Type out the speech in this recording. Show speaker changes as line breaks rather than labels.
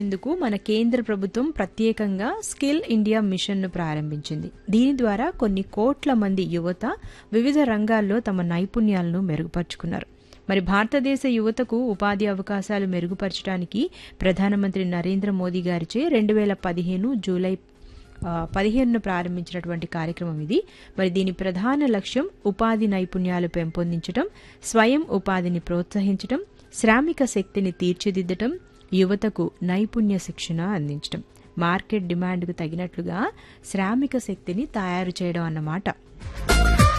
ఇందుకు మన కేంద్ర ప్రభుత్వం ప్రత్యేకంగా స్కిల్ ఇండియా మిషన్ను ప్రారంభించింది దీని ద్వారా కొన్ని కోట్ల మంది యువత వివిధ రంగాల్లో తమ నైపుణ్యాలను మెరుగుపరుచుకున్నారు మరి భారతదేశ యువతకు ఉపాధి అవకాశాలు మెరుగుపరచడానికి ప్రధానమంత్రి నరేంద్ర మోదీ గారిచే రెండు వేల పదిహేను జూలై ఆ, పదిహేనున ప్రారంభించినటువంటి కార్యక్రమం ఇది మరి దీని ప్రధాన లక్ష్యం ఉపాధి నైపుణ్యాలు పెంపొందించడం స్వయం ఉపాధిని ప్రోత్సహించడం శ్రామిక శక్తిని తీర్చిదిద్దటం యువతకు నైపుణ్య శిక్షణ అందించడం మార్కెట్ డిమాండ్కు తగినట్లుగా శ్రామిక శక్తిని తయారు చేయడం అన్నమాట